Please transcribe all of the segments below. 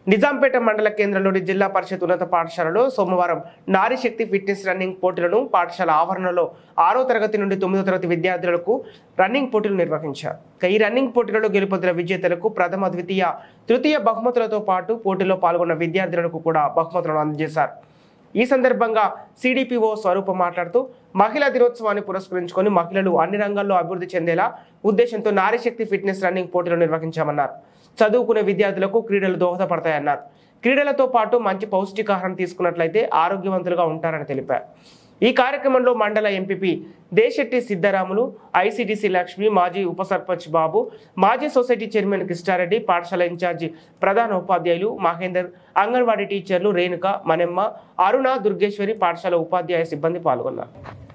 నిజాంపేట మండల కేంద్రంలోని జిల్లా పరిషత్ ఉన్నత పాఠశాలలో సోమవారం నారీ శక్తి ఫిట్నెస్ రన్నింగ్ పోటీలను పాఠశాల ఆవరణలో ఆరో తరగతి నుండి తొమ్మిదో తరగతి విద్యార్థులకు రన్నింగ్ పోటీలు నిర్వహించారు ఇక ఈ రన్నింగ్ పోటీలలో గెలుపొందిన విజేతలకు ప్రథమ ద్వితీయ తృతీయ బహుమతులతో పాటు పోటీలో పాల్గొన్న విద్యార్థులకు కూడా బహుమతులను అందజేశారు ఈ సందర్భంగా సిడిపిఓ స్వరూప మాట్లాడుతూ మహిళా దినోత్సవాన్ని పురస్కరించుకొని మహిళలు అన్ని రంగాల్లో అభివృద్ధి చెందేలా ఉద్దేశంతో నారీ శక్తి ఫిట్నెస్ రన్నింగ్ పోటీలు నిర్వహించామన్నారు చదువుకునే విద్యార్థులకు క్రీడలు దోహదపడతాయన్నారు క్రీడలతో పాటు మంచి పౌష్టికాహారం తీసుకున్నట్లయితే ఆరోగ్యవంతులుగా ఉంటారని తెలిపారు ఈ కార్యక్రమంలో మండల ఎంపీపీ దేశెట్టి సిద్ధరాములు ఐసిడిసి లక్ష్మి మాజీ ఉప సర్పంచ్ బాబు మాజీ సొసైటీ చైర్మన్ కృష్ణారెడ్డి పాఠశాల ఇన్ఛార్జి ప్రధాన ఉపాధ్యాయులు మహేందర్ అంగన్వాడీ టీచర్లు రేణుక మనెమ్మ అరుణ దుర్గేశ్వరి పాఠశాల ఉపాధ్యాయ సిబ్బంది పాల్గొన్నారు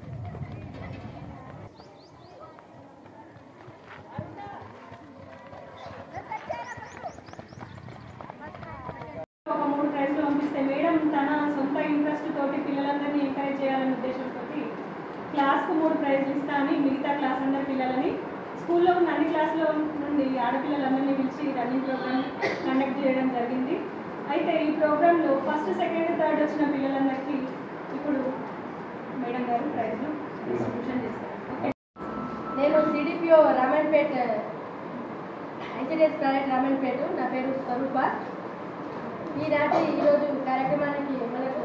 ఒక మూడు ప్రైజ్లు పంపిస్తే మేడం తన సొంత ఇంట్రెస్ట్ తోటి పిల్లలందరినీ ఎంకరేజ్ చేయాలనే ఉద్దేశంతో క్లాస్కు మూడు ప్రైజ్లు ఇస్తా అని మిగతా క్లాస్ అందరి పిల్లలని స్కూల్లో ఉన్న అన్ని క్లాసులో నుండి ఆడపిల్లలందరినీ పిలిచి రన్నింగ్ ప్రోగ్రామ్ కండక్ట్ చేయడం జరిగింది అయితే ఈ ప్రోగ్రాంలో ఫస్ట్ సెకండ్ థర్డ్ వచ్చిన పిల్లలందరికీ ఇప్పుడు మేడం గారు ప్రైజ్లు డిస్ట్రిబ్యూషన్ చేస్తారు ఓకే నేను CDPO Ramanpet ICDS project Ramanpeta నా పేరు స్వరూప ఈనాటి ఈరోజు కార్యక్రమానికి మనకు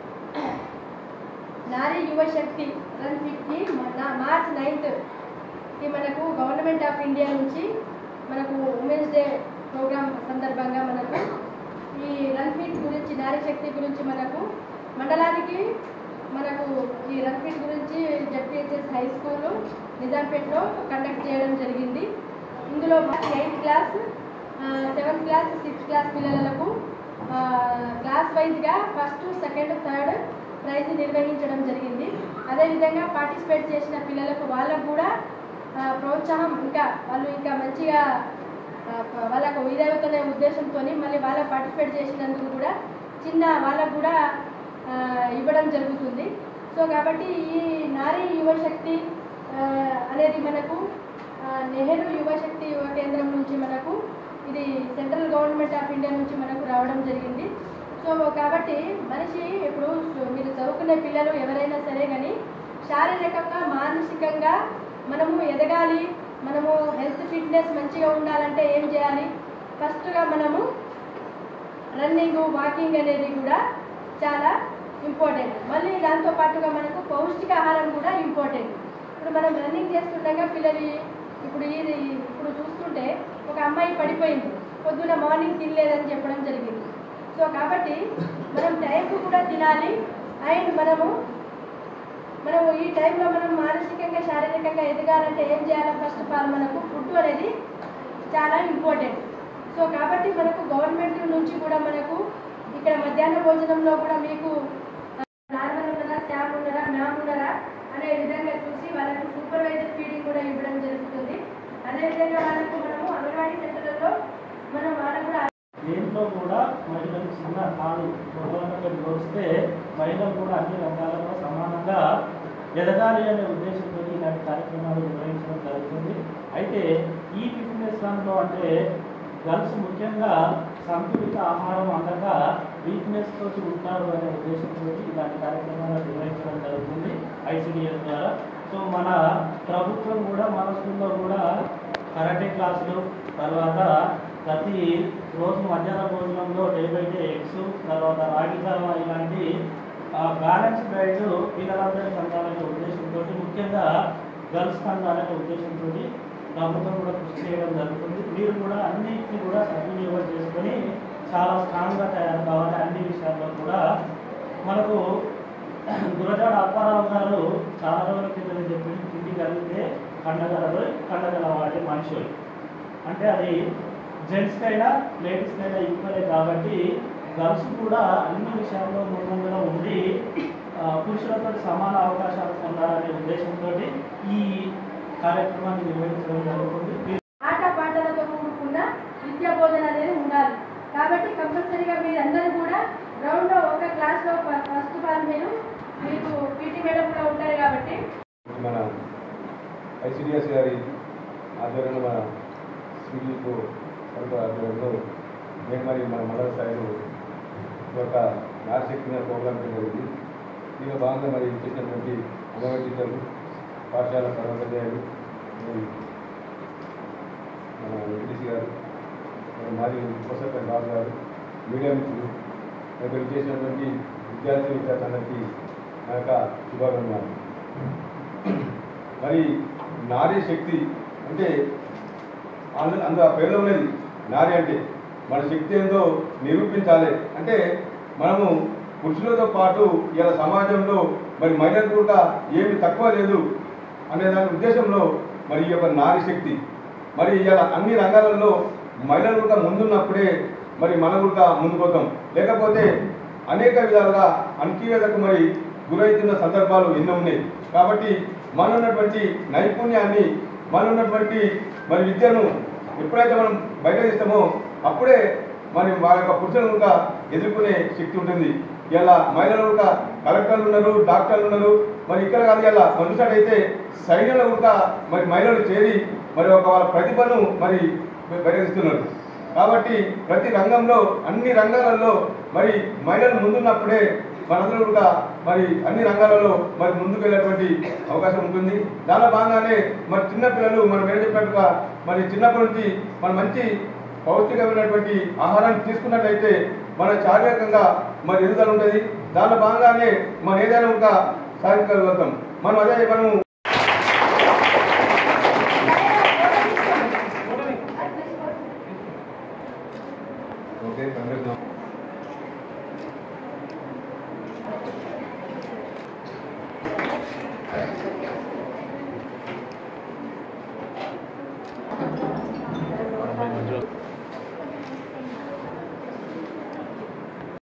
నారీ యువ శక్తి రన్ ఫిట్కి మన- మార్చ్ నైన్త్ కి మనకు గవర్నమెంట్ ఆఫ్ ఇండియా నుంచి మనకు ఉమెన్స్ డే ప్రోగ్రామ్ సందర్భంగా మనకు ఈ రన్ ఫిట్ గురించి నారీ శక్తి గురించి మనకు మండలానికి మనకు ఈ రన్ ఫిట్ గురించి జడ్పిహెచ్ఎస్ హై స్కూల్ నిజాంపేటలో కండక్ట్ చేయడం జరిగింది ఇందులో eighth class seventh class sixth class పిల్లలకు ఆ, క్లాస్ వైజ్గా ఫస్ట్ సెకండ్ థర్డ్ ప్రైజ్ నిర్వహించడం జరిగింది అదేవిధంగా పార్టిసిపేట్ చేసిన పిల్లలకు వాళ్ళకు కూడా ఆ, ప్రోత్సాహం ఇంకా వాళ్ళు ఇంకా మంచిగా ఆ, వాళ్ళకు ఇదవుతున్న ఉద్దేశంతో మళ్ళీ వాళ్ళ పార్టిసిపేట్ చేసినందుకు కూడా చిన్న వాళ్ళకు కూడా ఆ, ఇవ్వడం జరుగుతుంది సో కాబట్టి ఈ నారీ యువశక్తి ఆ, అనేది మనకు ఆ, నెహ్రూ యువశక్తి యువ కేంద్రం నుంచి మనకు ఇది సెంట్రల్ గవర్నమెంట్ ఆఫ్ ఇండియా నుంచి మనకు రావడం జరిగింది సో కాబట్టి మనిషి ఇప్పుడు మీరు చదువుకునే పిల్లలు ఎవరైనా సరే కానీ శారీరకంగా మానసికంగా మనము ఎదగాలి మనము హెల్త్ ఫిట్నెస్ మంచిగా ఉండాలంటే ఏం చేయాలి ఫస్ట్గా మనము రన్నింగ్ వాకింగ్ అనేది కూడా చాలా ఇంపార్టెంట్ మళ్ళీ దాంతో పాటుగా మనకు పౌష్టికాహారం కూడా ఇంపార్టెంట్ ఇప్పుడు మనం రన్నింగ్ చేస్తుండగా పిల్లలు ఇప్పుడు ఇది ఇప్పుడు చూస్తుంటే ఒక అమ్మాయి పడిపోయింది పొద్దున మార్నింగ్ తినలేదని చెప్పడం జరిగింది సో కాబట్టి మనం టైంకు కూడా తినాలి అండ్ మనము మనము ఈ టైంలో మనం మానసికంగా శారీరకంగా ఎదగాలంటే ఏం చేయాలి ఫస్ట్ ఆఫ్ ఆల్ మనకు ఫుడ్ అనేది చాలా ఇంపార్టెంట్ సో కాబట్టి మనకు గవర్నమెంట్ నుంచి కూడా మనకు ఇక్కడ మధ్యాహ్న భోజనంలో కూడా మీకు నార్మల్ ఉన్నారా శామ్ ఉన్నారా మ్యామ్ ఉన్నారా అనే విధంగా చూసి వాళ్ళకు సూపర్వైజర్ ఫీడింగ్ కూడా ఇవ్వడం జరుగుతుంది అదేవిధంగా వాళ్ళకు మనము అంగన్వాడీ సెంటర్లలో మనం వాళ్ళకు కూడా దీంట్లో కూడా మహిళలు చిన్న కాలు గొడవలకు వస్తే మహిళలు కూడా అన్ని రంగాలలో సమానంగా ఎదగాలి అనే ఉద్దేశంతో ఇలాంటి కార్యక్రమాలు నిర్వహించడం జరుగుతుంది అయితే ఈ ఫిట్నెస్ దాంట్లో అంటే గర్ల్స్ ముఖ్యంగా సంతులిత ఆహారం అందక వీక్నెస్ తోటి ఉంటారు అనే ఉద్దేశంతో ఇలాంటి కార్యక్రమాలు నిర్వహించడం జరుగుతుంది ఐసిడిఎస్ ద్వారా సో మన ప్రభుత్వం కూడా మన స్కూల్లో కూడా కరాటే క్లాసులు తర్వాత ప్రతి రోజు మధ్యాహ్న భోజనంలో డే బై డే ఎగ్స్ తర్వాత రాగి జావ ఇలాంటి బ్యాలెన్స్ డైట్ పిల్లలందరికీ అందాలనే ఉద్దేశంతో ముఖ్యంగా గర్ల్స్ అందాలనే ఉద్దేశంతో ప్రభుత్వం కూడా కృషి చేయడం జరుగుతుంది మీరు కూడా అన్నిటిని కూడా సద్వినియోగం చేసుకొని చాలా స్ట్రాంగ్గా తయారు కావాలి అన్ని విషయాల్లో కూడా మనకు గురజాడ అప్పారావు గారు చాలా రోజుల క్రితం చెప్పి తిండి కలిగితే కండగలరు కండగల వాడే మనుషులు అంటే అది జెంట్స్కి అయినా లేడీస్కి అయినా ఈక్వలే కాబట్టి గర్ల్స్ కూడా అన్ని విషయాల్లో ముందుగా ఉండి ఆ, పురుషులతో సమాన అవకాశాలు పొందాలనే ఉద్దేశంతో ఈ కార్యక్రమాన్ని నిర్వహించడం జరుగుతుంది ఆట పాటలతో కూడుకున్న విద్యా బోధన అనేది ఉండాలి కాబట్టి కంపల్సరీగా మీరందరూ కూడా గ్రౌండ్లో ఒక క్లాస్లో ఫస్ట్ ఆఫ్ ఆల్ మీరు మీకు పీటీ మేడం కూడా ఉంటారు కాబట్టి మన ఐసిడిఎస్ గారి ఆధ్వర్యంలో మన సిడికు సరుకు ఆధ్వర్యంలో మేము మరి మన మండల స్థాయిలో ఒక నాశక్తి ప్రోగ్రామ్ జరిగింది దీనిలో భాగంగా మరి చేసినటువంటి అంగన్వాడీ టీచర్లు పాఠశాల పరమోపాధ్యాయులు మరి మన వెంకటేష్ గారు మరి మాజీ ప్రొఫెసర్ బాబు గారు మీడియా మిత్రులు మరి చేసినటువంటి విద్యార్థి విద్యార్థులందరికీ నా యొక్క శుభాభివందనాలు మరి నారీ శక్తి అంటే అందు అందు ఆ పేరులో ఉన్నది నారీ అంటే మన శక్తి ఏందో నిరూపించాలి అంటే మనము పురుషులతో పాటు ఇలా సమాజంలో మరి మహిళలకు కూడా ఏమి తక్కువ లేదు అనే దాని ఉద్దేశంలో మరి ఈ యొక్క నారీ శక్తి మరి ఇలా అన్ని రంగాలలో మహిళలు కూడా ముందున్నప్పుడే మరి మనం కూడా ముందుకోతాం లేకపోతే అనేక విధాలుగా అణచివేతకు మరి గురవుతున్న సందర్భాలు ఎన్నో ఉన్నాయి కాబట్టి మన ఉన్నటువంటి నైపుణ్యాన్ని మన ఉన్నటువంటి మరి విద్యను ఎప్పుడైతే మనం బయట తీస్తామో అప్పుడే మరి వారి యొక్క పురుషులను కూడా ఎదుర్కొనే శక్తి ఉంటుంది ఇలా మహిళలు కూడా కలెక్టర్లు ఉన్నారు డాక్టర్లు ఉన్నారు మరి ఇక్కడ కాదు ఇలా అయితే సైన్యంలో కూడా మరి మహిళలు చేరి మరి ఒక వాళ్ళ ప్రతిభను మరి బయటదిస్తున్నారు కాబట్టి ప్రతి రంగంలో అన్ని రంగాలలో మరి మహిళలు ముందున్నప్పుడే మనందరూ కూడా మరి అన్ని రంగాలలో మరి ముందుకు వెళ్ళేటువంటి అవకాశం ఉంటుంది దానిలో భాగంగానే మరి చిన్నపిల్లలు మనం ఏం చెప్పినట్టుగా మరి చిన్నప్పటి నుంచి మన మంచి పౌష్టికమైనటువంటి ఆహారాన్ని తీసుకున్నట్లయితే మన శారీరకంగా మరి ఎదుగుదల ఉంటుంది దానిలో భాగంగానే మనం ఏదైనా ఒక సాధించగలుగుతాం మనం అదే మనం ఓకే కంగ్రెస్